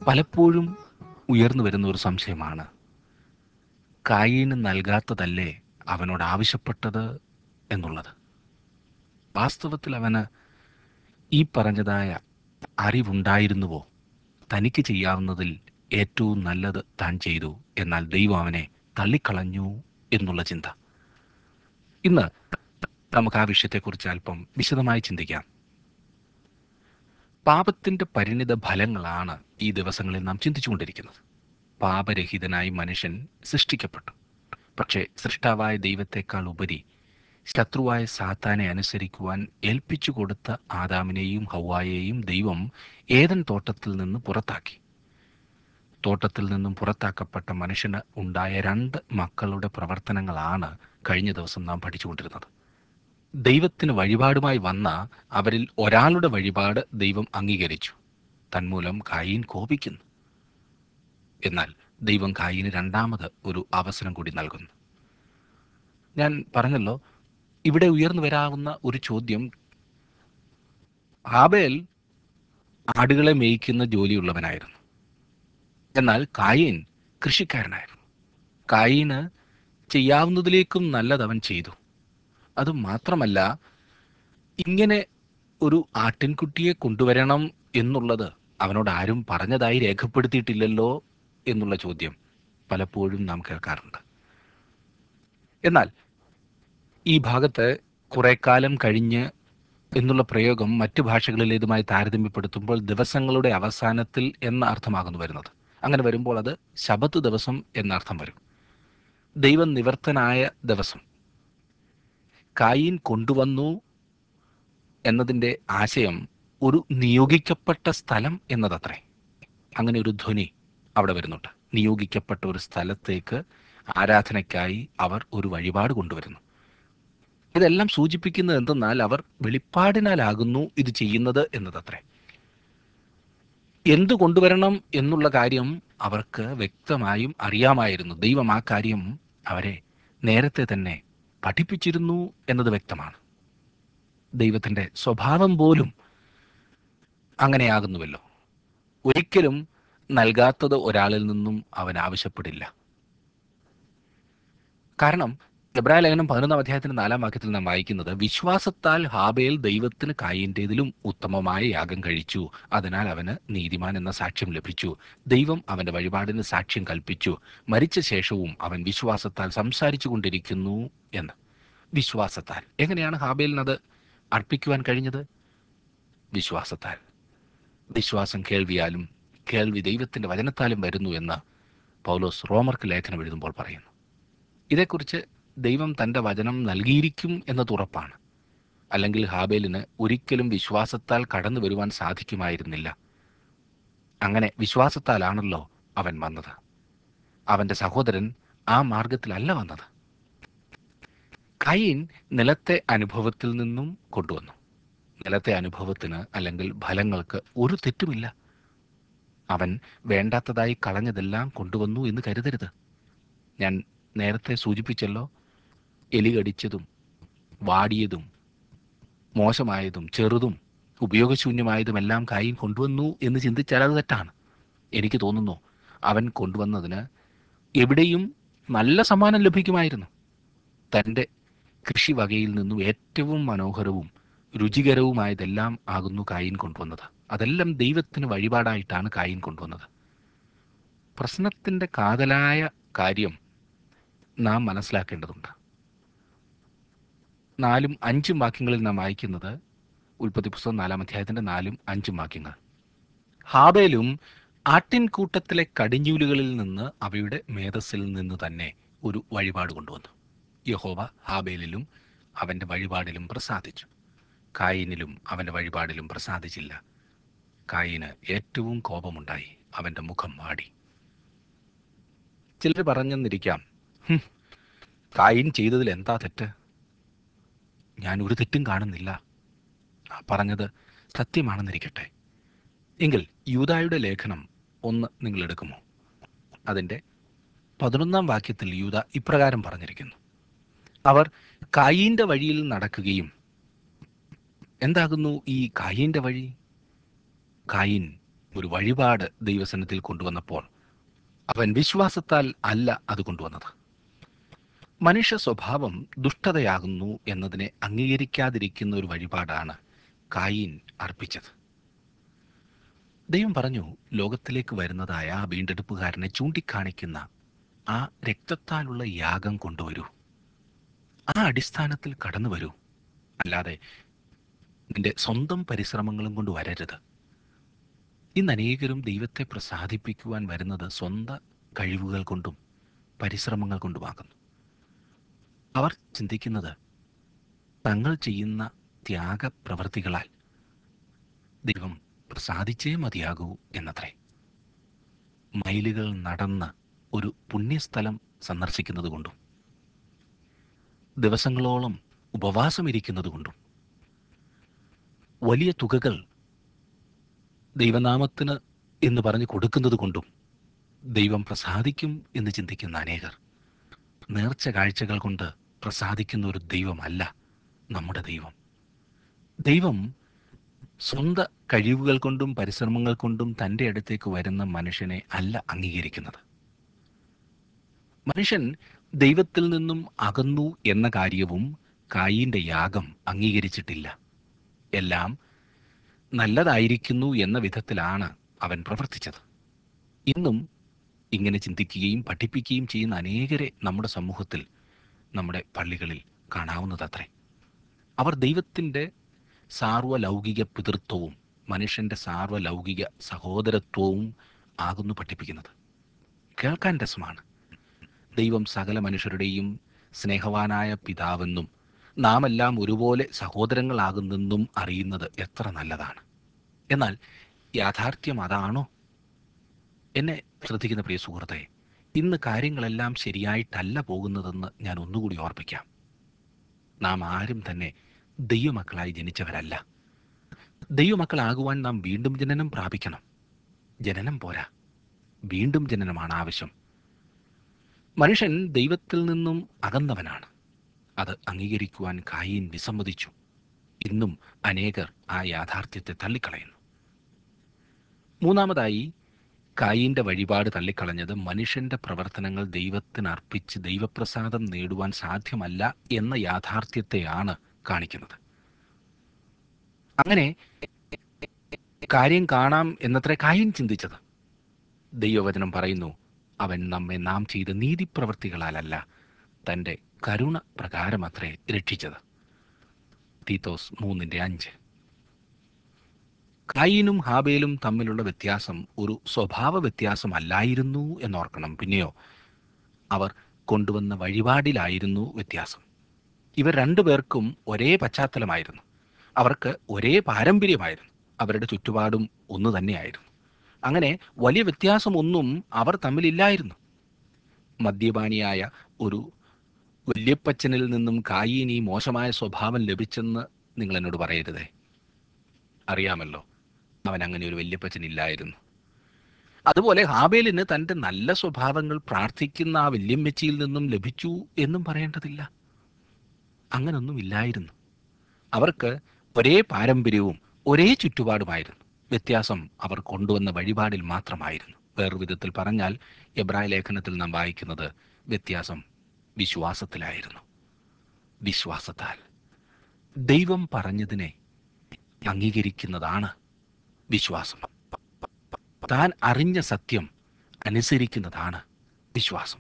പലപ്പോഴും ഉയർന്നു വരുന്ന ഒരു സംശയമാണ് കായീന് നൽകാത്തതല്ലേ അവനോട് ആവശ്യപ്പെട്ടത് എന്നുള്ളത് വാസ്തവത്തിൽ അവന് ഈ പറഞ്ഞതായ അറിവുണ്ടായിരുന്നുവോ തനിക്ക് ചെയ്യാവുന്നതിൽ ഏറ്റവും നല്ലത് താൻ ചെയ്തു എന്നാൽ ദൈവം അവനെ തള്ളിക്കളഞ്ഞു എന്നുള്ള ചിന്ത ഇന്ന് നമുക്ക് ആ വിഷയത്തെക്കുറിച്ച് അല്പം വിശദമായി ചിന്തിക്കാം പാപത്തിന്റെ പരിണിത ഫലങ്ങളാണ് ഈ ദിവസങ്ങളിൽ നാം ചിന്തിച്ചുകൊണ്ടിരിക്കുന്നത് പാപരഹിതനായി മനുഷ്യൻ സൃഷ്ടിക്കപ്പെട്ടു പക്ഷേ സൃഷ്ടാവായ ദൈവത്തെക്കാൾ ഉപരി ശത്രുവായ സാത്താനെ അനുസരിക്കുവാൻ ഏൽപ്പിച്ചു കൊടുത്ത ആദാമിനെയും ഹൗവായെയും ദൈവം ഏതൻ തോട്ടത്തിൽ നിന്ന് പുറത്താക്കി തോട്ടത്തിൽ നിന്നും പുറത്താക്കപ്പെട്ട മനുഷ്യന് ഉണ്ടായ രണ്ട് മക്കളുടെ പ്രവർത്തനങ്ങളാണ് കഴിഞ്ഞ ദിവസം നാം പഠിച്ചുകൊണ്ടിരുന്നത് ദൈവത്തിന് വഴിപാടുമായി വന്ന അവരിൽ ഒരാളുടെ വഴിപാട് ദൈവം അംഗീകരിച്ചു തന്മൂലം കായീൻ കോപിക്കുന്നു എന്നാൽ ദൈവം കായീന് രണ്ടാമത് ഒരു അവസരം കൂടി നൽകുന്നു ഞാൻ പറഞ്ഞല്ലോ ഇവിടെ ഉയർന്നു വരാവുന്ന ഒരു ചോദ്യം ഹാബേൽ ആടുകളെ മേയ്ക്കുന്ന ജോലിയുള്ളവനായിരുന്നു എന്നാൽ കായീൻ കൃഷിക്കാരനായിരുന്നു കായീന് ചെയ്യാവുന്നതിലേക്കും നല്ലത് അവൻ ചെയ്തു അത് മാത്രമല്ല ഇങ്ങനെ ഒരു ആട്ടിൻകുട്ടിയെ കൊണ്ടുവരണം എന്നുള്ളത് അവനോട് ആരും പറഞ്ഞതായി രേഖപ്പെടുത്തിയിട്ടില്ലല്ലോ എന്നുള്ള ചോദ്യം പലപ്പോഴും നാം കേൾക്കാറുണ്ട് എന്നാൽ ഈ ഭാഗത്ത് കുറെ കാലം കഴിഞ്ഞ് എന്നുള്ള പ്രയോഗം മറ്റു ഭാഷകളിലേതുമായി താരതമ്യപ്പെടുത്തുമ്പോൾ ദിവസങ്ങളുടെ അവസാനത്തിൽ എന്ന അർത്ഥമാകുന്നു വരുന്നത് അങ്ങനെ വരുമ്പോൾ അത് ശബത്ത് ദിവസം എന്ന അർത്ഥം വരും ദൈവം നിവർത്തനായ ദിവസം കായീൻ കൊണ്ടുവന്നു എന്നതിൻ്റെ ആശയം ഒരു നിയോഗിക്കപ്പെട്ട സ്ഥലം എന്നതത്രേ അങ്ങനെ ഒരു ധ്വനി അവിടെ വരുന്നുണ്ട് നിയോഗിക്കപ്പെട്ട ഒരു സ്ഥലത്തേക്ക് ആരാധനയ്ക്കായി അവർ ഒരു വഴിപാട് കൊണ്ടുവരുന്നു ഇതെല്ലാം സൂചിപ്പിക്കുന്നത് എന്തെന്നാൽ അവർ വെളിപ്പാടിനാലാകുന്നു ഇത് ചെയ്യുന്നത് എന്നതത്രേ എന്തു കൊണ്ടുവരണം എന്നുള്ള കാര്യം അവർക്ക് വ്യക്തമായും അറിയാമായിരുന്നു ദൈവം ആ കാര്യം അവരെ നേരത്തെ തന്നെ പഠിപ്പിച്ചിരുന്നു എന്നത് വ്യക്തമാണ് ദൈവത്തിൻ്റെ സ്വഭാവം പോലും അങ്ങനെയാകുന്നുവല്ലോ ഒരിക്കലും നൽകാത്തത് ഒരാളിൽ നിന്നും അവൻ ആവശ്യപ്പെടില്ല കാരണം എബ്രായ ലേഖനം പതിനൊന്നാം അധ്യായത്തിന്റെ നാലാം വാക്യത്തിൽ നാം വായിക്കുന്നത് വിശ്വാസത്താൽ ഹാബേൽ ദൈവത്തിന് കായിൻ്റെതിലും ഉത്തമമായ യാഗം കഴിച്ചു അതിനാൽ അവന് നീതിമാൻ എന്ന സാക്ഷ്യം ലഭിച്ചു ദൈവം അവന്റെ വഴിപാടിന് സാക്ഷ്യം കൽപ്പിച്ചു മരിച്ച ശേഷവും അവൻ വിശ്വാസത്താൽ സംസാരിച്ചു കൊണ്ടിരിക്കുന്നു എന്ന് വിശ്വാസത്താൽ എങ്ങനെയാണ് ഹാബേലിനത് അർപ്പിക്കുവാൻ കഴിഞ്ഞത് വിശ്വാസത്താൽ വിശ്വാസം കേൾവിയാലും കേൾവി ദൈവത്തിന്റെ വചനത്താലും വരുന്നു എന്ന് പൗലോസ് റോമർക്ക് ലേഖനം എഴുതുമ്പോൾ പറയുന്നു ഇതേക്കുറിച്ച് ദൈവം തൻ്റെ വചനം നൽകിയിരിക്കും എന്നത് ഉറപ്പാണ് അല്ലെങ്കിൽ ഹാബേലിന് ഒരിക്കലും വിശ്വാസത്താൽ കടന്നു വരുവാൻ സാധിക്കുമായിരുന്നില്ല അങ്ങനെ വിശ്വാസത്താലാണല്ലോ അവൻ വന്നത് അവൻ്റെ സഹോദരൻ ആ മാർഗത്തിലല്ല വന്നത് കൈൻ നിലത്തെ അനുഭവത്തിൽ നിന്നും കൊണ്ടുവന്നു നിലത്തെ അനുഭവത്തിന് അല്ലെങ്കിൽ ഫലങ്ങൾക്ക് ഒരു തെറ്റുമില്ല അവൻ വേണ്ടാത്തതായി കളഞ്ഞതെല്ലാം കൊണ്ടുവന്നു എന്ന് കരുതരുത് ഞാൻ നേരത്തെ സൂചിപ്പിച്ചല്ലോ എലി കടിച്ചതും വാടിയതും മോശമായതും ചെറുതും ഉപയോഗശൂന്യമായതുമെല്ലാം കായും കൊണ്ടുവന്നു എന്ന് ചിന്തിച്ചാൽ അത് തെറ്റാണ് എനിക്ക് തോന്നുന്നു അവൻ കൊണ്ടുവന്നതിന് എവിടെയും നല്ല സമ്മാനം ലഭിക്കുമായിരുന്നു തൻ്റെ കൃഷി വകയിൽ നിന്നും ഏറ്റവും മനോഹരവും രുചികരവുമായതെല്ലാം ആകുന്നു കായിൻ കൊണ്ടുവന്നത് അതെല്ലാം ദൈവത്തിന് വഴിപാടായിട്ടാണ് കായിൻ കൊണ്ടുവന്നത് പ്രശ്നത്തിൻ്റെ കാതലായ കാര്യം നാം മനസ്സിലാക്കേണ്ടതുണ്ട് നാലും അഞ്ചും വാക്യങ്ങളിൽ നാം വായിക്കുന്നത് ഉൽപ്പത്തി പുസ്തകം നാലാം അധ്യായത്തിന്റെ നാലും അഞ്ചും വാക്യങ്ങൾ ഹാബേലും ആട്ടിൻകൂട്ടത്തിലെ കടിഞ്ഞൂലുകളിൽ നിന്ന് അവയുടെ മേധസ്സിൽ നിന്ന് തന്നെ ഒരു വഴിപാട് കൊണ്ടുവന്നു യഹോവ ഹാബേലിലും അവന്റെ വഴിപാടിലും പ്രസാദിച്ചു കായിനിലും അവന്റെ വഴിപാടിലും പ്രസാദിച്ചില്ല കായിന് ഏറ്റവും കോപമുണ്ടായി അവന്റെ മുഖം വാടി ചിലർ പറഞ്ഞെന്നിരിക്കാം "ഹും, കായിൻ ചെയ്തതിൽ എന്താ തെറ്റ് ഞാൻ ഒരു തെറ്റും കാണുന്നില്ല ആ പറഞ്ഞത് സത്യമാണെന്നിരിക്കട്ടെ എങ്കിൽ യൂതായുടെ ലേഖനം ഒന്ന് നിങ്ങൾ എടുക്കുമോ അതിൻ്റെ പതിനൊന്നാം വാക്യത്തിൽ യൂത ഇപ്രകാരം പറഞ്ഞിരിക്കുന്നു അവർ കായീൻ്റെ വഴിയിൽ നടക്കുകയും എന്താകുന്നു ഈ കായീൻ്റെ വഴി കായിൻ ഒരു വഴിപാട് ദൈവസനത്തിൽ കൊണ്ടുവന്നപ്പോൾ അവൻ വിശ്വാസത്താൽ അല്ല അത് കൊണ്ടുവന്നത് മനുഷ്യ സ്വഭാവം ദുഷ്ടതയാകുന്നു എന്നതിനെ അംഗീകരിക്കാതിരിക്കുന്ന ഒരു വഴിപാടാണ് കായിൻ അർപ്പിച്ചത് ദൈവം പറഞ്ഞു ലോകത്തിലേക്ക് വരുന്നതായ ആ വീണ്ടെടുപ്പുകാരനെ ചൂണ്ടിക്കാണിക്കുന്ന ആ രക്തത്താലുള്ള യാഗം കൊണ്ടുവരൂ ആ അടിസ്ഥാനത്തിൽ കടന്നു വരൂ അല്ലാതെ നിന്റെ സ്വന്തം പരിശ്രമങ്ങളും കൊണ്ട് വരരുത് ഇന്ന് അനേകരും ദൈവത്തെ പ്രസാദിപ്പിക്കുവാൻ വരുന്നത് സ്വന്തം കഴിവുകൾ കൊണ്ടും പരിശ്രമങ്ങൾ കൊണ്ടുമാകുന്നു അവർ ചിന്തിക്കുന്നത് തങ്ങൾ ചെയ്യുന്ന ത്യാഗപ്രവർത്തികളാൽ ദൈവം പ്രസാദിച്ചേ മതിയാകൂ എന്നത്രേ മൈലുകൾ നടന്ന് ഒരു പുണ്യസ്ഥലം സന്ദർശിക്കുന്നത് കൊണ്ടും ദിവസങ്ങളോളം ഉപവാസം ഇരിക്കുന്നത് കൊണ്ടും വലിയ തുകകൾ ദൈവനാമത്തിന് എന്ന് പറഞ്ഞ് കൊടുക്കുന്നത് കൊണ്ടും ദൈവം പ്രസാദിക്കും എന്ന് ചിന്തിക്കുന്ന അനേകർ നേർച്ച കാഴ്ചകൾ കൊണ്ട് പ്രസാദിക്കുന്ന ഒരു ദൈവമല്ല നമ്മുടെ ദൈവം ദൈവം സ്വന്ത കഴിവുകൾ കൊണ്ടും പരിശ്രമങ്ങൾ കൊണ്ടും തൻ്റെ അടുത്തേക്ക് വരുന്ന മനുഷ്യനെ അല്ല അംഗീകരിക്കുന്നത് മനുഷ്യൻ ദൈവത്തിൽ നിന്നും അകന്നു എന്ന കാര്യവും കായിൻ്റെ യാഗം അംഗീകരിച്ചിട്ടില്ല എല്ലാം നല്ലതായിരിക്കുന്നു എന്ന വിധത്തിലാണ് അവൻ പ്രവർത്തിച്ചത് ഇന്നും ഇങ്ങനെ ചിന്തിക്കുകയും പഠിപ്പിക്കുകയും ചെയ്യുന്ന അനേകരെ നമ്മുടെ സമൂഹത്തിൽ നമ്മുടെ പള്ളികളിൽ കാണാവുന്നതത്രേ അവർ ദൈവത്തിൻ്റെ സാർവലൗകിക പിതൃത്വവും മനുഷ്യൻ്റെ സാർവലൗകിക സഹോദരത്വവും ആകുന്നു പഠിപ്പിക്കുന്നത് കേൾക്കാൻ രസമാണ് ദൈവം സകല മനുഷ്യരുടെയും സ്നേഹവാനായ പിതാവെന്നും നാം എല്ലാം ഒരുപോലെ സഹോദരങ്ങളാകുന്നെന്നും അറിയുന്നത് എത്ര നല്ലതാണ് എന്നാൽ യാഥാർത്ഥ്യം അതാണോ എന്നെ ശ്രദ്ധിക്കുന്ന പ്രിയ സുഹൃത്തെ ഇന്ന് കാര്യങ്ങളെല്ലാം ശരിയായിട്ടല്ല പോകുന്നതെന്ന് ഞാൻ ഒന്നുകൂടി ഓർപ്പിക്കാം നാം ആരും തന്നെ ദൈവമക്കളായി ജനിച്ചവരല്ല ദൈവമക്കളാകുവാൻ നാം വീണ്ടും ജനനം പ്രാപിക്കണം ജനനം പോരാ വീണ്ടും ജനനമാണ് ആവശ്യം മനുഷ്യൻ ദൈവത്തിൽ നിന്നും അകന്നവനാണ് അത് അംഗീകരിക്കുവാൻ കായീൻ വിസമ്മതിച്ചു ഇന്നും അനേകർ ആ യാഥാർത്ഥ്യത്തെ തള്ളിക്കളയുന്നു മൂന്നാമതായി കായീന്റെ വഴിപാട് തള്ളിക്കളഞ്ഞത് മനുഷ്യന്റെ പ്രവർത്തനങ്ങൾ ദൈവത്തിന് അർപ്പിച്ച് ദൈവപ്രസാദം നേടുവാൻ സാധ്യമല്ല എന്ന യാഥാർത്ഥ്യത്തെയാണ് കാണിക്കുന്നത് അങ്ങനെ കാര്യം കാണാം എന്നത്ര കായീൻ ചിന്തിച്ചത് ദൈവവചനം പറയുന്നു അവൻ നമ്മെ നാം ചെയ്ത നീതിപ്രവൃത്തികളാലല്ല തൻ്റെ കരുണ പ്രകാരമത്രേ രക്ഷിച്ചത് തീത്തോസ് മൂന്നിൻ്റെ അഞ്ച് കായീനും ഹാബേലും തമ്മിലുള്ള വ്യത്യാസം ഒരു സ്വഭാവ വ്യത്യാസമല്ലായിരുന്നു എന്നോർക്കണം പിന്നെയോ അവർ കൊണ്ടുവന്ന വഴിപാടിലായിരുന്നു വ്യത്യാസം ഇവർ രണ്ടുപേർക്കും ഒരേ പശ്ചാത്തലമായിരുന്നു അവർക്ക് ഒരേ പാരമ്പര്യമായിരുന്നു അവരുടെ ചുറ്റുപാടും ഒന്നു തന്നെയായിരുന്നു അങ്ങനെ വലിയ വ്യത്യാസമൊന്നും അവർ തമ്മിലില്ലായിരുന്നു മദ്യപാനിയായ ഒരു വല്യപ്പച്ചനിൽ നിന്നും കായീൻ ഈ മോശമായ സ്വഭാവം ലഭിച്ചെന്ന് നിങ്ങൾ എന്നോട് പറയരുതേ അറിയാമല്ലോ അവൻ അങ്ങനെ ഒരു വല്യപ്പച്ചൻ ഇല്ലായിരുന്നു അതുപോലെ ഹാബേലിന് തൻ്റെ നല്ല സ്വഭാവങ്ങൾ പ്രാർത്ഥിക്കുന്ന ആ വല്യമ്മച്ചിയിൽ നിന്നും ലഭിച്ചു എന്നും പറയേണ്ടതില്ല അങ്ങനൊന്നും ഇല്ലായിരുന്നു അവർക്ക് ഒരേ പാരമ്പര്യവും ഒരേ ചുറ്റുപാടുമായിരുന്നു വ്യത്യാസം അവർ കൊണ്ടുവന്ന വഴിപാടിൽ മാത്രമായിരുന്നു വേറൊരു വിധത്തിൽ പറഞ്ഞാൽ എബ്രായ ലേഖനത്തിൽ നാം വായിക്കുന്നത് വ്യത്യാസം വിശ്വാസത്തിലായിരുന്നു വിശ്വാസത്താൽ ദൈവം പറഞ്ഞതിനെ അംഗീകരിക്കുന്നതാണ് വിശ്വാസം താൻ അറിഞ്ഞ സത്യം അനുസരിക്കുന്നതാണ് വിശ്വാസം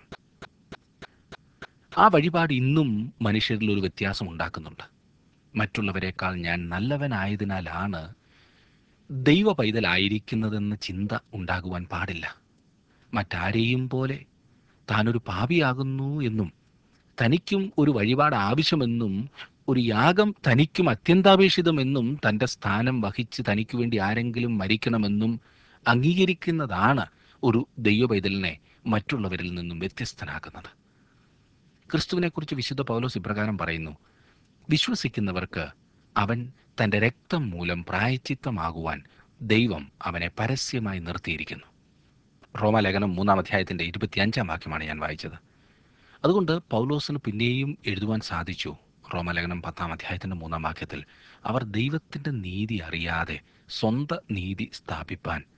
ആ വഴിപാട് ഇന്നും മനുഷ്യരിൽ ഒരു വ്യത്യാസം ഉണ്ടാക്കുന്നുണ്ട് മറ്റുള്ളവരെക്കാൾ ഞാൻ നല്ലവനായതിനാലാണ് ദൈവ പൈതലായിരിക്കുന്നതെന്ന ചിന്ത ഉണ്ടാകുവാൻ പാടില്ല മറ്റാരെയും പോലെ താനൊരു പാപിയാകുന്നു എന്നും തനിക്കും ഒരു വഴിപാട് ആവശ്യമെന്നും ഒരു യാഗം തനിക്കും അത്യന്താപേക്ഷിതമെന്നും തൻ്റെ സ്ഥാനം വഹിച്ച് തനിക്ക് വേണ്ടി ആരെങ്കിലും മരിക്കണമെന്നും അംഗീകരിക്കുന്നതാണ് ഒരു ദൈവപൈതലിനെ മറ്റുള്ളവരിൽ നിന്നും വ്യത്യസ്തനാക്കുന്നത് ക്രിസ്തുവിനെക്കുറിച്ച് വിശുദ്ധ പൗലോസ് ഇപ്രകാരം പറയുന്നു വിശ്വസിക്കുന്നവർക്ക് അവൻ തൻ്റെ രക്തം മൂലം പ്രായച്ചിത്തമാകുവാൻ ദൈവം അവനെ പരസ്യമായി നിർത്തിയിരിക്കുന്നു റോമാലേഖനം മൂന്നാം അധ്യായത്തിൻ്റെ ഇരുപത്തിയഞ്ചാം വാക്യമാണ് ഞാൻ വായിച്ചത് അതുകൊണ്ട് പൗലോസിന് പിന്നെയും എഴുതുവാൻ സാധിച്ചു റോമലേഖനം പത്താം അധ്യായത്തിൻ്റെ മൂന്നാം വാക്യത്തിൽ അവർ ദൈവത്തിൻ്റെ നീതി അറിയാതെ സ്വന്ത നീതി സ്ഥാപിപ്പാൻ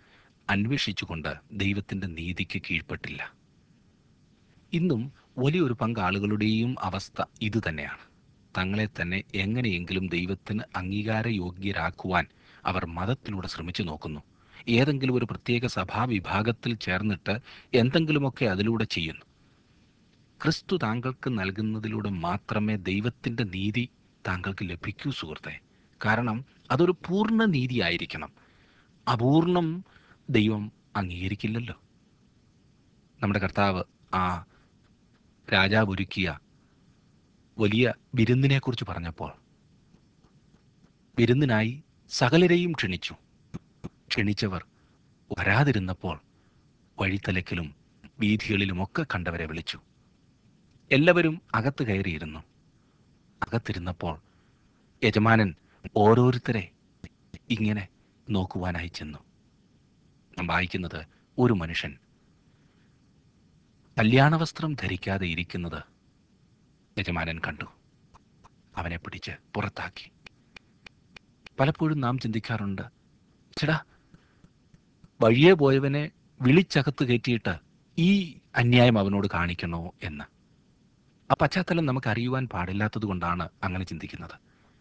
അന്വേഷിച്ചുകൊണ്ട് ദൈവത്തിൻ്റെ നീതിക്ക് കീഴ്പ്പെട്ടില്ല ഇന്നും വലിയൊരു പങ്ക് ആളുകളുടെയും അവസ്ഥ ഇതുതന്നെയാണ് തങ്ങളെ തന്നെ എങ്ങനെയെങ്കിലും ദൈവത്തിന് അംഗീകാരയോഗ്യരാക്കുവാൻ അവർ മതത്തിലൂടെ ശ്രമിച്ചു നോക്കുന്നു ഏതെങ്കിലും ഒരു പ്രത്യേക സഭാവിഭാഗത്തിൽ ചേർന്നിട്ട് എന്തെങ്കിലുമൊക്കെ അതിലൂടെ ചെയ്യുന്നു ക്രിസ്തു താങ്കൾക്ക് നൽകുന്നതിലൂടെ മാത്രമേ ദൈവത്തിൻ്റെ നീതി താങ്കൾക്ക് ലഭിക്കൂ സുഹൃത്തെ കാരണം അതൊരു പൂർണ്ണ നീതിയായിരിക്കണം അപൂർണം ദൈവം അംഗീകരിക്കില്ലല്ലോ നമ്മുടെ കർത്താവ് ആ രാജാവ് ഒരുക്കിയ വലിയ വിരുന്നിനെക്കുറിച്ച് പറഞ്ഞപ്പോൾ വിരുന്നിനായി സകലരെയും ക്ഷണിച്ചു ക്ഷണിച്ചവർ വരാതിരുന്നപ്പോൾ വഴിത്തലക്കിലും വീഥികളിലുമൊക്കെ കണ്ടവരെ വിളിച്ചു എല്ലാവരും അകത്ത് കയറിയിരുന്നു അകത്തിരുന്നപ്പോൾ യജമാനൻ ഓരോരുത്തരെ ഇങ്ങനെ നോക്കുവാനായി ചെന്നു നാം വായിക്കുന്നത് ഒരു മനുഷ്യൻ കല്യാണവസ്ത്രം ധരിക്കാതെ ഇരിക്കുന്നത് യജമാനൻ കണ്ടു അവനെ പിടിച്ച് പുറത്താക്കി പലപ്പോഴും നാം ചിന്തിക്കാറുണ്ട് ചേടാ വഴിയെ പോയവനെ വിളിച്ചകത്ത് കയറ്റിയിട്ട് ഈ അന്യായം അവനോട് കാണിക്കണോ എന്ന് ആ പശ്ചാത്തലം നമുക്ക് അറിയുവാൻ പാടില്ലാത്തത് കൊണ്ടാണ് അങ്ങനെ ചിന്തിക്കുന്നത്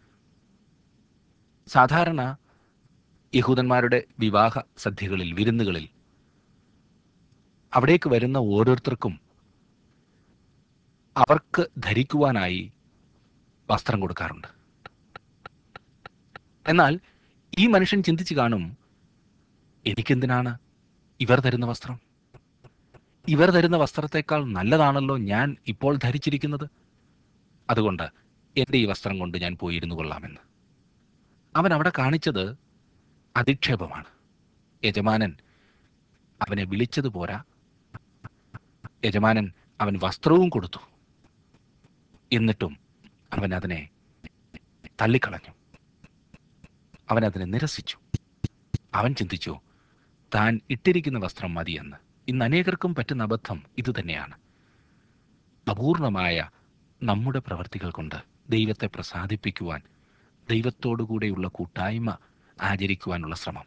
സാധാരണ യഹൂദന്മാരുടെ വിവാഹ സദ്യകളിൽ വിരുന്നുകളിൽ അവിടേക്ക് വരുന്ന ഓരോരുത്തർക്കും അവർക്ക് ധരിക്കുവാനായി വസ്ത്രം കൊടുക്കാറുണ്ട് എന്നാൽ ഈ മനുഷ്യൻ ചിന്തിച്ചു കാണും എനിക്കെന്തിനാണ് ഇവർ തരുന്ന വസ്ത്രം ഇവർ തരുന്ന വസ്ത്രത്തെക്കാൾ നല്ലതാണല്ലോ ഞാൻ ഇപ്പോൾ ധരിച്ചിരിക്കുന്നത് അതുകൊണ്ട് എൻ്റെ ഈ വസ്ത്രം കൊണ്ട് ഞാൻ പോയിരുന്നു കൊള്ളാമെന്ന് അവൻ അവിടെ കാണിച്ചത് അധിക്ഷേപമാണ് യജമാനൻ അവനെ വിളിച്ചത് പോരാ യജമാനൻ അവൻ വസ്ത്രവും കൊടുത്തു എന്നിട്ടും അവൻ അതിനെ തള്ളിക്കളഞ്ഞു അവൻ അതിനെ നിരസിച്ചു അവൻ ചിന്തിച്ചു താൻ ഇട്ടിരിക്കുന്ന വസ്ത്രം മതിയെന്ന് ഇന്ന് അനേകർക്കും പറ്റുന്ന അബദ്ധം ഇതുതന്നെയാണ് അപൂർണമായ നമ്മുടെ പ്രവർത്തികൾ കൊണ്ട് ദൈവത്തെ പ്രസാദിപ്പിക്കുവാൻ ദൈവത്തോടുകൂടെയുള്ള കൂട്ടായ്മ ആചരിക്കുവാനുള്ള ശ്രമം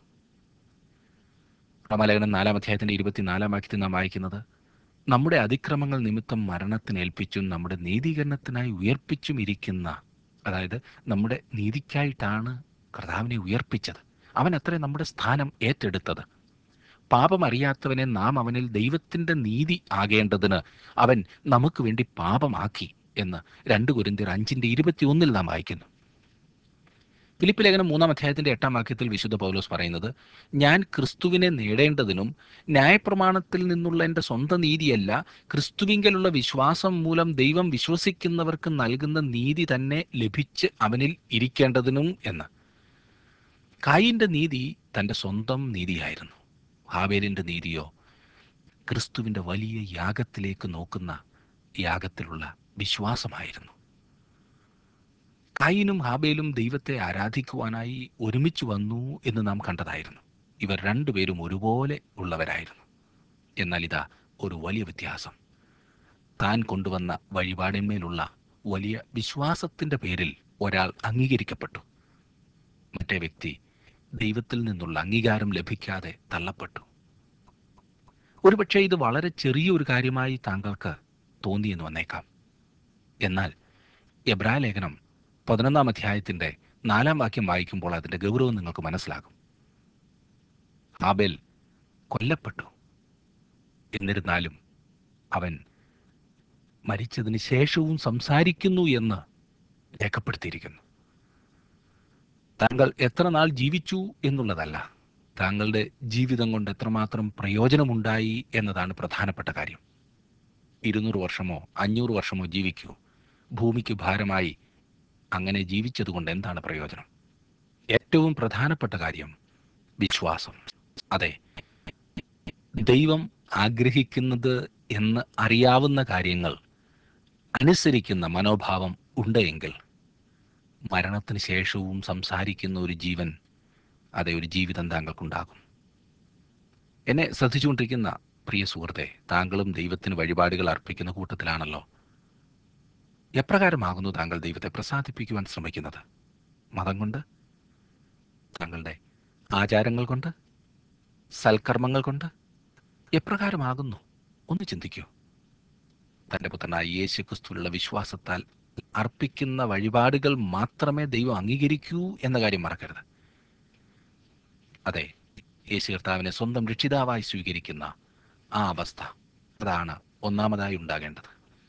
റമലേഖനം നാലാം അധ്യായത്തിന്റെ ഇരുപത്തിനാലാം വാക്യത്തിൽ നാം വായിക്കുന്നത് നമ്മുടെ അതിക്രമങ്ങൾ നിമിത്തം മരണത്തിനേൽപ്പിച്ചും നമ്മുടെ നീതീകരണത്തിനായി ഉയർപ്പിച്ചും ഇരിക്കുന്ന അതായത് നമ്മുടെ നീതിക്കായിട്ടാണ് കർത്താവിനെ ഉയർപ്പിച്ചത് അവൻ അത്ര നമ്മുടെ സ്ഥാനം ഏറ്റെടുത്തത് പാപം അറിയാത്തവനെ നാം അവനിൽ ദൈവത്തിന്റെ നീതി ആകേണ്ടതിന് അവൻ നമുക്ക് വേണ്ടി പാപമാക്കി എന്ന് രണ്ട് കുരിന്തിയർ അഞ്ചിന്റെ ഇരുപത്തിയൊന്നിൽ നാം വായിക്കുന്നു ഫിലിപ്പ് ലേഖനം മൂന്നാം അധ്യായത്തിന്റെ എട്ടാം വാക്യത്തിൽ വിശുദ്ധ പൗലോസ് പറയുന്നത് ഞാൻ ക്രിസ്തുവിനെ നേടേണ്ടതിനും ന്യായപ്രമാണത്തിൽ നിന്നുള്ള എൻ്റെ സ്വന്തം നീതിയല്ല ക്രിസ്തുവിങ്കലുള്ള വിശ്വാസം മൂലം ദൈവം വിശ്വസിക്കുന്നവർക്ക് നൽകുന്ന നീതി തന്നെ ലഭിച്ച് അവനിൽ ഇരിക്കേണ്ടതിനും എന്ന് കായിന്റെ നീതി തൻ്റെ സ്വന്തം നീതിയായിരുന്നു ഹാബേലിൻ്റെ നീതിയോ ക്രിസ്തുവിൻ്റെ വലിയ യാഗത്തിലേക്ക് നോക്കുന്ന യാഗത്തിലുള്ള വിശ്വാസമായിരുന്നു കായിനും ഹാബേലും ദൈവത്തെ ആരാധിക്കുവാനായി ഒരുമിച്ച് വന്നു എന്ന് നാം കണ്ടതായിരുന്നു ഇവർ രണ്ടുപേരും ഒരുപോലെ ഉള്ളവരായിരുന്നു എന്നാൽ ഇതാ ഒരു വലിയ വ്യത്യാസം താൻ കൊണ്ടുവന്ന വഴിപാടിന്മേലുള്ള വലിയ വിശ്വാസത്തിൻ്റെ പേരിൽ ഒരാൾ അംഗീകരിക്കപ്പെട്ടു മറ്റേ വ്യക്തി ദൈവത്തിൽ നിന്നുള്ള അംഗീകാരം ലഭിക്കാതെ തള്ളപ്പെട്ടു ഒരുപക്ഷെ ഇത് വളരെ ചെറിയൊരു കാര്യമായി താങ്കൾക്ക് തോന്നിയെന്ന് വന്നേക്കാം എന്നാൽ എബ്രാ ലേഖനം പതിനൊന്നാം അധ്യായത്തിന്റെ നാലാം വാക്യം വായിക്കുമ്പോൾ അതിന്റെ ഗൗരവം നിങ്ങൾക്ക് മനസ്സിലാകും ആബേൽ കൊല്ലപ്പെട്ടു എന്നിരുന്നാലും അവൻ മരിച്ചതിന് ശേഷവും സംസാരിക്കുന്നു എന്ന് രേഖപ്പെടുത്തിയിരിക്കുന്നു താങ്കൾ എത്ര നാൾ ജീവിച്ചു എന്നുള്ളതല്ല താങ്കളുടെ ജീവിതം കൊണ്ട് എത്രമാത്രം പ്രയോജനമുണ്ടായി എന്നതാണ് പ്രധാനപ്പെട്ട കാര്യം ഇരുന്നൂറ് വർഷമോ അഞ്ഞൂറ് വർഷമോ ജീവിക്കൂ ഭൂമിക്ക് ഭാരമായി അങ്ങനെ ജീവിച്ചതുകൊണ്ട് എന്താണ് പ്രയോജനം ഏറ്റവും പ്രധാനപ്പെട്ട കാര്യം വിശ്വാസം അതെ ദൈവം ആഗ്രഹിക്കുന്നത് എന്ന് അറിയാവുന്ന കാര്യങ്ങൾ അനുസരിക്കുന്ന മനോഭാവം ഉണ്ടെങ്കിൽ മരണത്തിന് ശേഷവും സംസാരിക്കുന്ന ഒരു ജീവൻ അതെ ഒരു ജീവിതം താങ്കൾക്കുണ്ടാകും എന്നെ ശ്രദ്ധിച്ചുകൊണ്ടിരിക്കുന്ന പ്രിയ സുഹൃത്തെ താങ്കളും ദൈവത്തിന് വഴിപാടുകൾ അർപ്പിക്കുന്ന കൂട്ടത്തിലാണല്ലോ എപ്രകാരമാകുന്നു താങ്കൾ ദൈവത്തെ പ്രസാദിപ്പിക്കുവാൻ ശ്രമിക്കുന്നത് മതം കൊണ്ട് താങ്കളുടെ ആചാരങ്ങൾ കൊണ്ട് സൽക്കർമ്മങ്ങൾ കൊണ്ട് എപ്രകാരമാകുന്നു ഒന്ന് ചിന്തിക്കൂ തൻ്റെ പുത്രനായ യേശു ക്രിസ്തുവിലുള്ള വിശ്വാസത്താൽ അർപ്പിക്കുന്ന വഴിപാടുകൾ മാത്രമേ ദൈവം അംഗീകരിക്കൂ എന്ന കാര്യം മറക്കരുത് അതെ യേശു കർത്താവിനെ സ്വന്തം രക്ഷിതാവായി സ്വീകരിക്കുന്ന ആ അവസ്ഥ അതാണ് ഒന്നാമതായി ഉണ്ടാകേണ്ടത്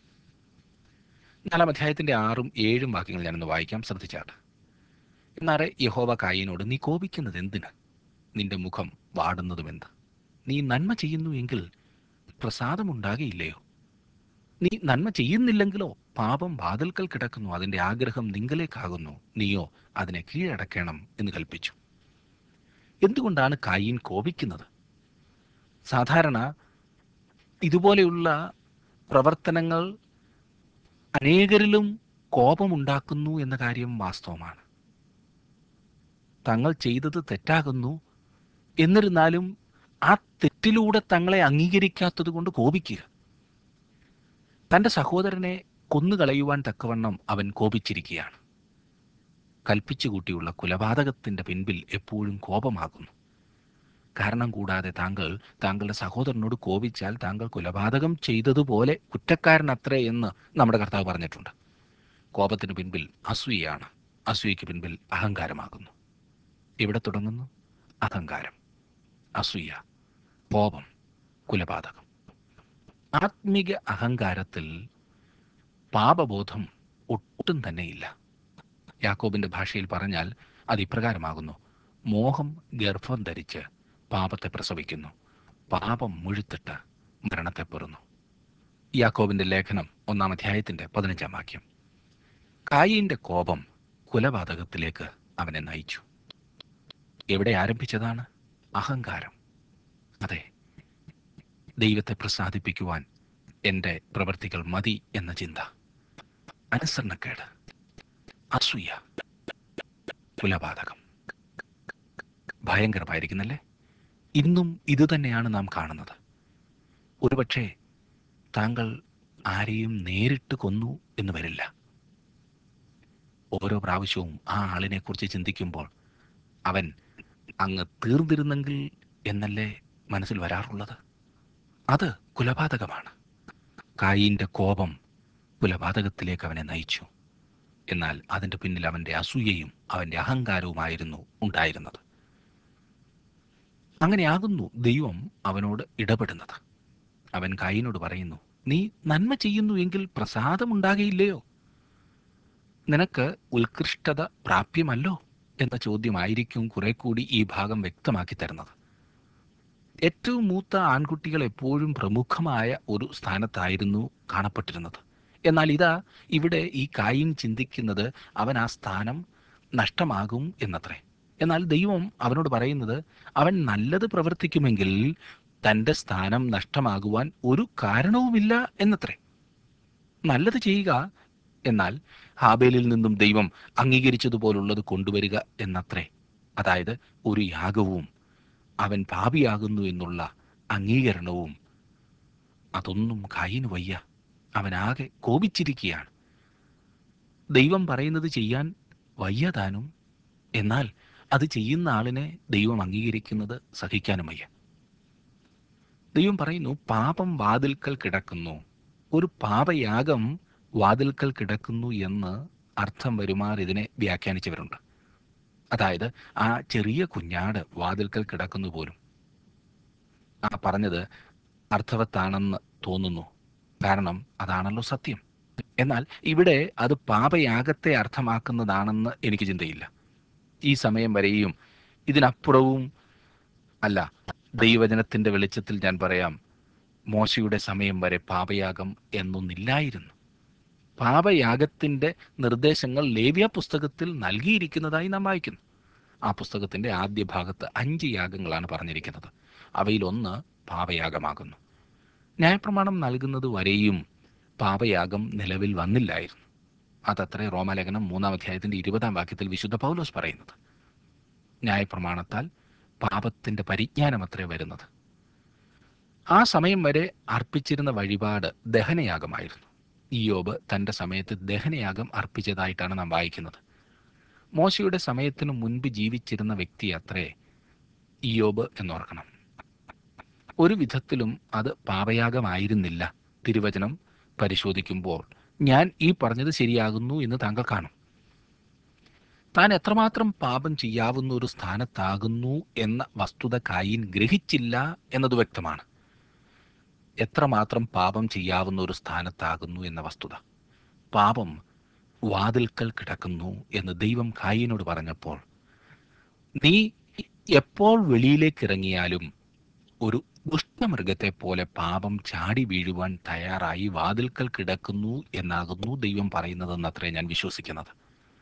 നാലാം അധ്യായത്തിന്റെ ആറും ഏഴും വാക്യങ്ങൾ ഞാനൊന്ന് വായിക്കാം ശ്രദ്ധിച്ചാട്ട് എന്നാറെ യഹോവ കായിനോട് നീ കോപിക്കുന്നത് എന്തിന് നിന്റെ മുഖം വാടുന്നതും എന്ത് നീ നന്മ ചെയ്യുന്നു എങ്കിൽ പ്രസാദമുണ്ടാകയില്ലയോ നീ നന്മ ചെയ്യുന്നില്ലെങ്കിലോ പാപം വാതിൽക്കൽ കിടക്കുന്നു അതിന്റെ ആഗ്രഹം നിങ്കലേക്കാകുന്നു നീയോ അതിനെ കീഴടക്കണം എന്ന് കൽപ്പിച്ചു എന്തുകൊണ്ടാണ് കായീൻ കോപിക്കുന്നത് സാധാരണ ഇതുപോലെയുള്ള പ്രവർത്തനങ്ങൾ അനേകരിലും കോപമുണ്ടാക്കുന്നു എന്ന കാര്യം വാസ്തവമാണ് തങ്ങൾ ചെയ്തത് തെറ്റാകുന്നു എന്നിരുന്നാലും ആ തെറ്റിലൂടെ തങ്ങളെ അംഗീകരിക്കാത്തത് കൊണ്ട് കോപിക്കുക തൻ്റെ സഹോദരനെ കൊന്നുകളയുവാൻ തക്കവണ്ണം അവൻ കോപിച്ചിരിക്കുകയാണ് കൽപ്പിച്ചു കൂട്ടിയുള്ള കൊലപാതകത്തിൻ്റെ പിൻപിൽ എപ്പോഴും കോപമാകുന്നു കാരണം കൂടാതെ താങ്കൾ താങ്കളുടെ സഹോദരനോട് കോപിച്ചാൽ താങ്കൾ കൊലപാതകം ചെയ്തതുപോലെ കുറ്റക്കാരനത്രേ എന്ന് നമ്മുടെ കർത്താവ് പറഞ്ഞിട്ടുണ്ട് കോപത്തിന് പിൻപിൽ അസൂയയാണ് അസൂയയ്ക്ക് പിൻപിൽ അഹങ്കാരമാകുന്നു എവിടെ തുടങ്ങുന്നു അഹങ്കാരം അസൂയ കോപം കുലപാതകം ആത്മിക അഹങ്കാരത്തിൽ പാപബോധം ഒട്ടും തന്നെയില്ല യാക്കോബിന്റെ ഭാഷയിൽ പറഞ്ഞാൽ അത് ഇപ്രകാരമാകുന്നു മോഹം ഗർഭം ധരിച്ച് പാപത്തെ പ്രസവിക്കുന്നു പാപം മുഴുത്തിട്ട് മരണത്തെ പെറുന്നു യാക്കോബിന്റെ ലേഖനം ഒന്നാം അധ്യായത്തിന്റെ പതിനഞ്ചാം വാക്യം കായിന്റെ കോപം കുലപാതകത്തിലേക്ക് അവനെ നയിച്ചു എവിടെ ആരംഭിച്ചതാണ് അഹങ്കാരം അതെ ദൈവത്തെ പ്രസാദിപ്പിക്കുവാൻ എൻ്റെ പ്രവൃത്തികൾ മതി എന്ന ചിന്ത അനുസരണക്കേട് അസൂയ കുലപാതകം ഭയങ്കരമായിരിക്കുന്നല്ലേ ഇന്നും ഇതുതന്നെയാണ് നാം കാണുന്നത് ഒരുപക്ഷെ താങ്കൾ ആരെയും നേരിട്ട് കൊന്നു എന്ന് വരില്ല ഓരോ പ്രാവശ്യവും ആ ആളിനെക്കുറിച്ച് ചിന്തിക്കുമ്പോൾ അവൻ അങ്ങ് തീർന്നിരുന്നെങ്കിൽ എന്നല്ലേ മനസ്സിൽ വരാറുള്ളത് അത് കുലപാതകമാണ് കായിൻ്റെ കോപം കുലപാതകത്തിലേക്ക് അവനെ നയിച്ചു എന്നാൽ അതിൻ്റെ പിന്നിൽ അവൻ്റെ അസൂയയും അവൻ്റെ അഹങ്കാരവുമായിരുന്നു ഉണ്ടായിരുന്നത് അങ്ങനെയാകുന്നു ദൈവം അവനോട് ഇടപെടുന്നത് അവൻ കായിനോട് പറയുന്നു നീ നന്മ ചെയ്യുന്നു എങ്കിൽ പ്രസാദമുണ്ടാകയില്ലയോ നിനക്ക് ഉത്കൃഷ്ടത പ്രാപ്യമല്ലോ എന്ന ചോദ്യമായിരിക്കും കുറെ കൂടി ഈ ഭാഗം വ്യക്തമാക്കി തരുന്നത് ഏറ്റവും മൂത്ത ആൺകുട്ടികൾ എപ്പോഴും പ്രമുഖമായ ഒരു സ്ഥാനത്തായിരുന്നു കാണപ്പെട്ടിരുന്നത് എന്നാൽ ഇതാ ഇവിടെ ഈ കായിൻ ചിന്തിക്കുന്നത് അവൻ ആ സ്ഥാനം നഷ്ടമാകും എന്നത്രേ എന്നാൽ ദൈവം അവനോട് പറയുന്നത് അവൻ നല്ലത് പ്രവർത്തിക്കുമെങ്കിൽ തൻ്റെ സ്ഥാനം നഷ്ടമാകുവാൻ ഒരു കാരണവുമില്ല എന്നത്രേ നല്ലത് ചെയ്യുക എന്നാൽ ഹാബേലിൽ നിന്നും ദൈവം അംഗീകരിച്ചതുപോലുള്ളത് കൊണ്ടുവരിക എന്നത്രേ അതായത് ഒരു യാഗവും അവൻ പാപിയാകുന്നു എന്നുള്ള അംഗീകരണവും അതൊന്നും കായിന് വയ്യ അവനാകെ കോപിച്ചിരിക്കുകയാണ് ദൈവം പറയുന്നത് ചെയ്യാൻ വയ്യതാനും എന്നാൽ അത് ചെയ്യുന്ന ആളിനെ ദൈവം അംഗീകരിക്കുന്നത് സഹിക്കാനും വയ്യ ദൈവം പറയുന്നു പാപം വാതിൽക്കൽ കിടക്കുന്നു ഒരു പാപയാഗം വാതിൽക്കൽ കിടക്കുന്നു എന്ന് അർത്ഥം വരുമാർ ഇതിനെ വ്യാഖ്യാനിച്ചവരുണ്ട് അതായത് ആ ചെറിയ കുഞ്ഞാട് വാതിൽക്കൽ കിടക്കുന്നു പോലും ആ പറഞ്ഞത് അർത്ഥവത്താണെന്ന് തോന്നുന്നു കാരണം അതാണല്ലോ സത്യം എന്നാൽ ഇവിടെ അത് പാപയാഗത്തെ അർത്ഥമാക്കുന്നതാണെന്ന് എനിക്ക് ചിന്തയില്ല ഈ സമയം വരെയും ഇതിനപ്പുറവും അല്ല ദൈവവചനത്തിന്റെ വെളിച്ചത്തിൽ ഞാൻ പറയാം മോശയുടെ സമയം വരെ പാപയാഗം എന്നൊന്നില്ലായിരുന്നു പാപയാഗത്തിന്റെ നിർദ്ദേശങ്ങൾ ലേവ്യ പുസ്തകത്തിൽ നൽകിയിരിക്കുന്നതായി നാം വായിക്കുന്നു ആ പുസ്തകത്തിന്റെ ആദ്യ ഭാഗത്ത് അഞ്ച് യാഗങ്ങളാണ് പറഞ്ഞിരിക്കുന്നത് അവയിൽ ഒന്ന് പാപയാഗമാകുന്നു ന്യായപ്രമാണം നൽകുന്നത് വരെയും പാപയാഗം നിലവിൽ വന്നില്ലായിരുന്നു അതത്രേ റോമാലേഖനം മൂന്നാം അധ്യായത്തിന്റെ ഇരുപതാം വാക്യത്തിൽ വിശുദ്ധ പൗലോസ് പറയുന്നത് ന്യായപ്രമാണത്താൽ പാപത്തിന്റെ പരിജ്ഞാനമത്രേ വരുന്നത് ആ സമയം വരെ അർപ്പിച്ചിരുന്ന വഴിപാട് ദഹനയാഗമായിരുന്നു ഇയോബ് തൻ്റെ സമയത്ത് ദഹനയാഗം അർപ്പിച്ചതായിട്ടാണ് നാം വായിക്കുന്നത് മോശയുടെ സമയത്തിനു മുൻപ് ജീവിച്ചിരുന്ന വ്യക്തി അത്രേ ഇയോബ് എന്നോർക്കണം ഒരു വിധത്തിലും അത് പാപയാഗമായിരുന്നില്ല തിരുവചനം പരിശോധിക്കുമ്പോൾ ഞാൻ ഈ പറഞ്ഞത് ശരിയാകുന്നു എന്ന് താങ്കൾ കാണും താൻ എത്രമാത്രം പാപം ചെയ്യാവുന്ന ഒരു സ്ഥാനത്താകുന്നു എന്ന വസ്തുത കായിൻ ഗ്രഹിച്ചില്ല എന്നത് വ്യക്തമാണ് എത്രമാത്രം പാപം ചെയ്യാവുന്ന ഒരു സ്ഥാനത്താകുന്നു എന്ന വസ്തുത പാപം വാതിൽക്കൽ കിടക്കുന്നു എന്ന് ദൈവം കായിനോട് പറഞ്ഞപ്പോൾ നീ എപ്പോൾ വെളിയിലേക്ക് ഇറങ്ങിയാലും ഒരു ദുഷ്ടമൃഗത്തെ പോലെ പാപം ചാടി വീഴുവാൻ തയ്യാറായി വാതിൽക്കൽ കിടക്കുന്നു എന്നാകുന്നു ദൈവം പറയുന്നതെന്നത്രേ ഞാൻ വിശ്വസിക്കുന്നത്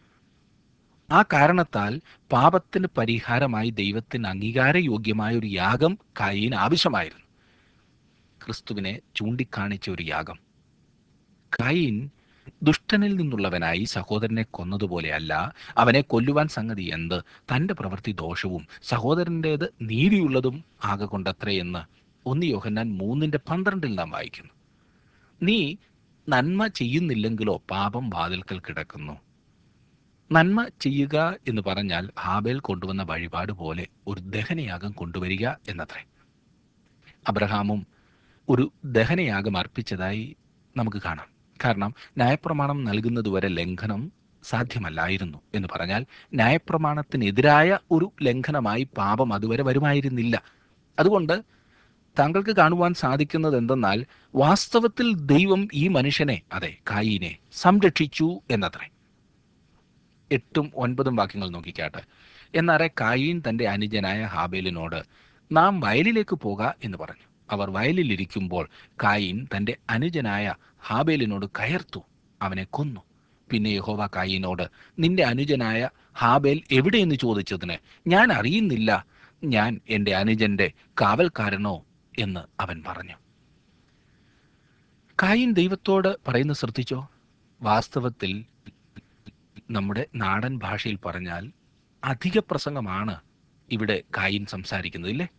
ആ കാരണത്താൽ പാപത്തിന് പരിഹാരമായി ദൈവത്തിന് അംഗീകാരയോഗ്യമായ ഒരു യാഗം കായീന് ആവശ്യമായിരുന്നു ക്രിസ്തുവിനെ ചൂണ്ടിക്കാണിച്ച ഒരു യാഗം കായീൻ ദുഷ്ടനിൽ നിന്നുള്ളവനായി സഹോദരനെ കൊന്നതുപോലെയല്ല അവനെ കൊല്ലുവാൻ സംഗതി എന്ത് തൻ്റെ പ്രവൃത്തി ദോഷവും സഹോദരൻ്റേത് നീതിയുള്ളതും ആകൊണ്ടത്രേ എന്ന് ഒന്ന് യോഹന്നാൻ മൂന്നിൻ്റെ പന്ത്രണ്ടിൽ നാം വായിക്കുന്നു നീ നന്മ ചെയ്യുന്നില്ലെങ്കിലോ പാപം വാതിൽക്കൽ കിടക്കുന്നു നന്മ ചെയ്യുക എന്ന് പറഞ്ഞാൽ ഹാബേൽ കൊണ്ടുവന്ന വഴിപാട് പോലെ ഒരു ദഹനയാഗം കൊണ്ടുവരിക എന്നത്രേ അബ്രഹാമും ഒരു ദഹനയാഗം അർപ്പിച്ചതായി നമുക്ക് കാണാം കാരണം ന്യായപ്രമാണം നൽകുന്നതുവരെ ലംഘനം സാധ്യമല്ലായിരുന്നു എന്ന് പറഞ്ഞാൽ ന്യായപ്രമാണത്തിനെതിരായ ഒരു ലംഘനമായി പാപം അതുവരെ വരുമായിരുന്നില്ല അതുകൊണ്ട് താങ്കൾക്ക് കാണുവാൻ സാധിക്കുന്നത് എന്തെന്നാൽ വാസ്തവത്തിൽ ദൈവം ഈ മനുഷ്യനെ അതെ കായിനെ സംരക്ഷിച്ചു എന്നത്രേ എട്ടും ഒൻപതും വാക്യങ്ങൾ നോക്കിക്കാട്ടെ എന്നാറെ കായീൻ തന്റെ അനുജനായ ഹാബേലിനോട് നാം വയലിലേക്ക് പോക എന്ന് പറഞ്ഞു അവർ വയലിലിരിക്കുമ്പോൾ കായീൻ തന്റെ അനുജനായ ഹാബേലിനോട് കയർത്തു അവനെ കൊന്നു പിന്നെ യഹോവ കായീനോട് നിന്റെ അനുജനായ ഹാബേൽ എവിടെയെന്ന് ചോദിച്ചതിന് ഞാൻ അറിയുന്നില്ല ഞാൻ എൻ്റെ അനുജന്റെ കാവൽക്കാരനോ എന്ന് അവൻ പറഞ്ഞു കായീൻ ദൈവത്തോട് പറയുന്ന ശ്രദ്ധിച്ചോ വാസ്തവത്തിൽ നമ്മുടെ നാടൻ ഭാഷയിൽ പറഞ്ഞാൽ അധിക പ്രസംഗമാണ് ഇവിടെ കായിൻ സംസാരിക്കുന്നത് ഇല്ലേ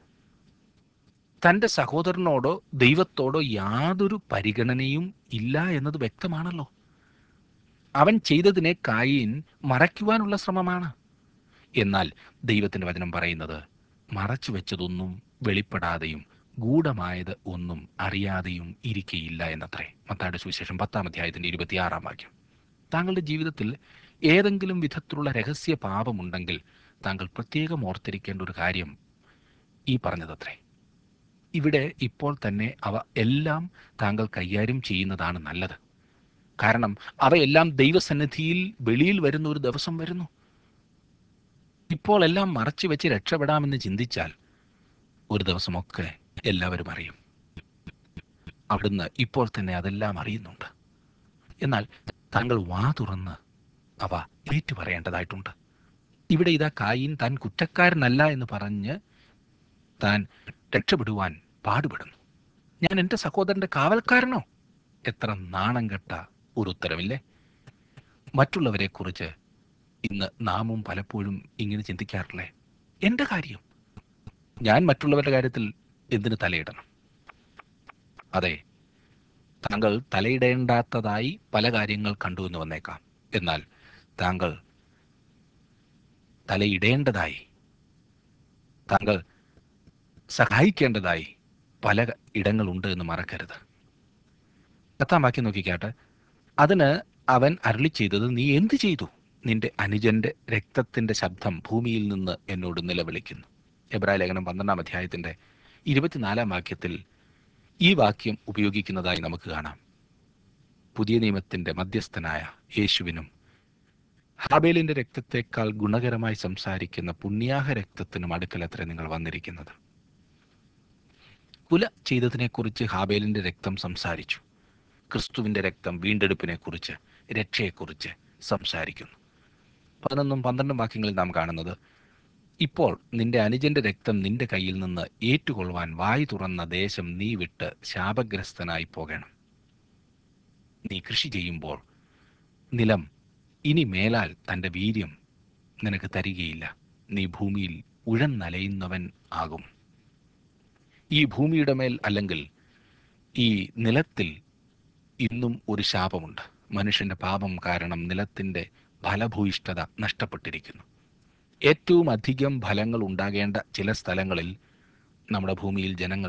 തൻ്റെ സഹോദരനോടോ ദൈവത്തോടോ യാതൊരു പരിഗണനയും ഇല്ല എന്നത് വ്യക്തമാണല്ലോ അവൻ ചെയ്തതിനെ കായീൻ മറയ്ക്കുവാനുള്ള ശ്രമമാണ് എന്നാൽ ദൈവത്തിൻ്റെ വചനം പറയുന്നത് മറച്ചു വെച്ചതൊന്നും വെളിപ്പെടാതെയും ഗൂഢമായത് ഒന്നും അറിയാതെയും ഇരിക്കയില്ല എന്നത്രേ മത്തായുടെ സുവിശേഷം പത്താം അധ്യായത്തിൻ്റെ ഇരുപത്തിയാറാം വാക്യം താങ്കളുടെ ജീവിതത്തിൽ ഏതെങ്കിലും വിധത്തിലുള്ള രഹസ്യ പാപമുണ്ടെങ്കിൽ താങ്കൾ പ്രത്യേകം ഓർത്തിരിക്കേണ്ട ഒരു കാര്യം ഈ പറഞ്ഞതത്രേ ഇവിടെ ഇപ്പോൾ തന്നെ അവ എല്ലാം താങ്കൾ കൈകാര്യം ചെയ്യുന്നതാണ് നല്ലത് കാരണം അവയെല്ലാം ദൈവസന്നിധിയിൽ വെളിയിൽ വരുന്ന ഒരു ദിവസം വരുന്നു ഇപ്പോൾ എല്ലാം മറച്ചു വെച്ച് രക്ഷപ്പെടാമെന്ന് ചിന്തിച്ചാൽ ഒരു ദിവസമൊക്കെ എല്ലാവരും അറിയും അവിടുന്ന് ഇപ്പോൾ തന്നെ അതെല്ലാം അറിയുന്നുണ്ട് എന്നാൽ താങ്കൾ വാ തുറന്ന് അവ ഏറ്റു പറയേണ്ടതായിട്ടുണ്ട് ഇവിടെ ഇതാ കായിൻ താൻ കുറ്റക്കാരനല്ല എന്ന് പറഞ്ഞ് താൻ രക്ഷപ്പെടുവാൻ പാടുപെടുന്നു ഞാൻ എൻ്റെ സഹോദരൻ്റെ കാവൽക്കാരനോ എത്ര നാണം കെട്ട ഒരു ഉത്തരമില്ലേ മറ്റുള്ളവരെ കുറിച്ച് ഇന്ന് നാമും പലപ്പോഴും ഇങ്ങനെ ചിന്തിക്കാറില്ലേ എൻ്റെ കാര്യം ഞാൻ മറ്റുള്ളവരുടെ കാര്യത്തിൽ എന്തിനു തലയിടണം അതെ താങ്കൾ തലയിടേണ്ടാത്തതായി പല കാര്യങ്ങൾ കണ്ടു എന്ന് വന്നേക്കാം എന്നാൽ താങ്കൾ തലയിടേണ്ടതായി താങ്കൾ സഹായിക്കേണ്ടതായി പല ഇടങ്ങളുണ്ട് എന്ന് മറക്കരുത് പത്താം വാക്യം നോക്കിക്കാട്ടെ അതിന് അവൻ അരളി ചെയ്തത് നീ എന്ത് ചെയ്തു നിന്റെ അനുജന്റെ രക്തത്തിന്റെ ശബ്ദം ഭൂമിയിൽ നിന്ന് എന്നോട് നിലവിളിക്കുന്നു എബ്രായ ലേഖനം പന്ത്രണ്ടാം അധ്യായത്തിന്റെ ഇരുപത്തിനാലാം വാക്യത്തിൽ ഈ വാക്യം ഉപയോഗിക്കുന്നതായി നമുക്ക് കാണാം പുതിയ നിയമത്തിന്റെ മധ്യസ്ഥനായ യേശുവിനും ഹാബേലിന്റെ രക്തത്തെക്കാൾ ഗുണകരമായി സംസാരിക്കുന്ന പുണ്യാഹ രക്തത്തിനും അടുക്കലത്ര നിങ്ങൾ വന്നിരിക്കുന്നത് കുല ചെയ്തതിനെക്കുറിച്ച് ഹാബേലിന്റെ രക്തം സംസാരിച്ചു ക്രിസ്തുവിന്റെ രക്തം വീണ്ടെടുപ്പിനെക്കുറിച്ച് രക്ഷയെക്കുറിച്ച് സംസാരിക്കുന്നു പതിനൊന്നും പന്ത്രണ്ടും വാക്യങ്ങളിൽ നാം കാണുന്നത് ഇപ്പോൾ നിന്റെ അനുജന്റെ രക്തം നിന്റെ കയ്യിൽ നിന്ന് ഏറ്റുകൊള്ളുവാൻ വായി തുറന്ന ദേശം നീ വിട്ട് ശാപഗ്രസ്തനായി പോകണം നീ കൃഷി ചെയ്യുമ്പോൾ നിലം ഇനി മേലാൽ തൻ്റെ വീര്യം നിനക്ക് തരികയില്ല നീ ഭൂമിയിൽ ഉഴന്നലയുന്നവൻ ആകും ഈ ഭൂമിയുടെ മേൽ അല്ലെങ്കിൽ ഈ നിലത്തിൽ ഇന്നും ഒരു ശാപമുണ്ട് മനുഷ്യന്റെ പാപം കാരണം നിലത്തിൻ്റെ ഫലഭൂയിഷ്ഠത നഷ്ടപ്പെട്ടിരിക്കുന്നു ഏറ്റവും അധികം ഫലങ്ങൾ ഉണ്ടാകേണ്ട ചില സ്ഥലങ്ങളിൽ നമ്മുടെ ഭൂമിയിൽ ജനങ്ങൾ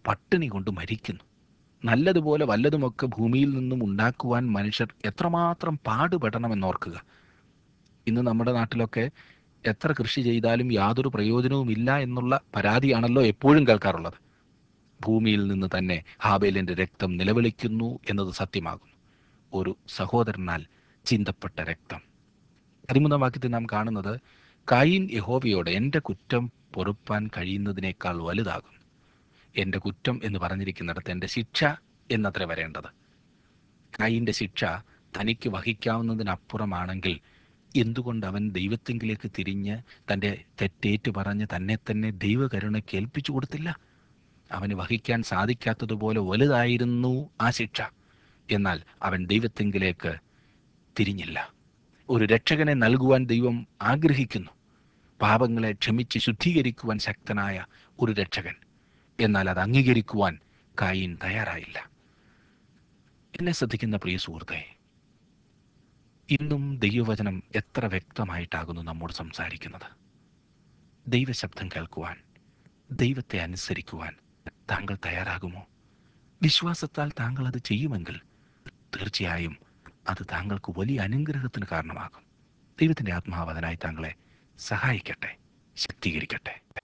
പട്ടിണി കൊണ്ട് മരിക്കുന്നു നല്ലതുപോലെ വല്ലതുമൊക്കെ ഭൂമിയിൽ നിന്നും ഉണ്ടാക്കുവാൻ മനുഷ്യർ എത്രമാത്രം പാടുപെടണമെന്നോർക്കുക ഇന്ന് നമ്മുടെ നാട്ടിലൊക്കെ എത്ര കൃഷി ചെയ്താലും യാതൊരു പ്രയോജനവുമില്ല എന്നുള്ള പരാതിയാണല്ലോ എപ്പോഴും കേൾക്കാറുള്ളത് ഭൂമിയിൽ നിന്ന് തന്നെ ഹാബേലിന്റെ രക്തം നിലവിളിക്കുന്നു എന്നത് സത്യമാകുന്നു ഒരു സഹോദരനാൽ ചിന്തപ്പെട്ട രക്തം പതിമൂന്നാം വാക്യത്തിൽ നാം കാണുന്നത് കായിൻ യഹോവയോട് എൻ്റെ കുറ്റം പൊറുപ്പാൻ കഴിയുന്നതിനേക്കാൾ വലുതാകും എൻ്റെ കുറ്റം എന്ന് പറഞ്ഞിരിക്കുന്നിടത്ത് എൻ്റെ ശിക്ഷ എന്നത്ര വരേണ്ടത് കായിൻ്റെ ശിക്ഷ തനിക്ക് വഹിക്കാവുന്നതിനപ്പുറമാണെങ്കിൽ എന്തുകൊണ്ട് അവൻ ദൈവത്തെങ്കിലേക്ക് തിരിഞ്ഞ് തൻ്റെ തെറ്റേറ്റു പറഞ്ഞ് തന്നെ തന്നെ ദൈവകരുണയ്ക്ക് ഏൽപ്പിച്ചു കൊടുത്തില്ല അവന് വഹിക്കാൻ സാധിക്കാത്തതുപോലെ വലുതായിരുന്നു ആ ശിക്ഷ എന്നാൽ അവൻ ദൈവത്തെങ്കിലേക്ക് തിരിഞ്ഞില്ല ഒരു രക്ഷകനെ നൽകുവാൻ ദൈവം ആഗ്രഹിക്കുന്നു പാപങ്ങളെ ക്ഷമിച്ച് ശുദ്ധീകരിക്കുവാൻ ശക്തനായ ഒരു രക്ഷകൻ എന്നാൽ അത് അംഗീകരിക്കുവാൻ കായിൻ തയ്യാറായില്ല എന്നെ ശ്രദ്ധിക്കുന്ന പ്രിയ സുഹൃത്തെ ഇന്നും ദൈവവചനം എത്ര വ്യക്തമായിട്ടാകുന്നു നമ്മോട് സംസാരിക്കുന്നത് ദൈവശബ്ദം കേൾക്കുവാൻ ദൈവത്തെ അനുസരിക്കുവാൻ താങ്കൾ തയ്യാറാകുമോ വിശ്വാസത്താൽ താങ്കൾ അത് ചെയ്യുമെങ്കിൽ തീർച്ചയായും അത് താങ്കൾക്ക് വലിയ അനുഗ്രഹത്തിന് കാരണമാകും ദൈവത്തിൻ്റെ ആത്മാവ് അതിനായി താങ്കളെ സഹായിക്കട്ടെ ശക്തീകരിക്കട്ടെ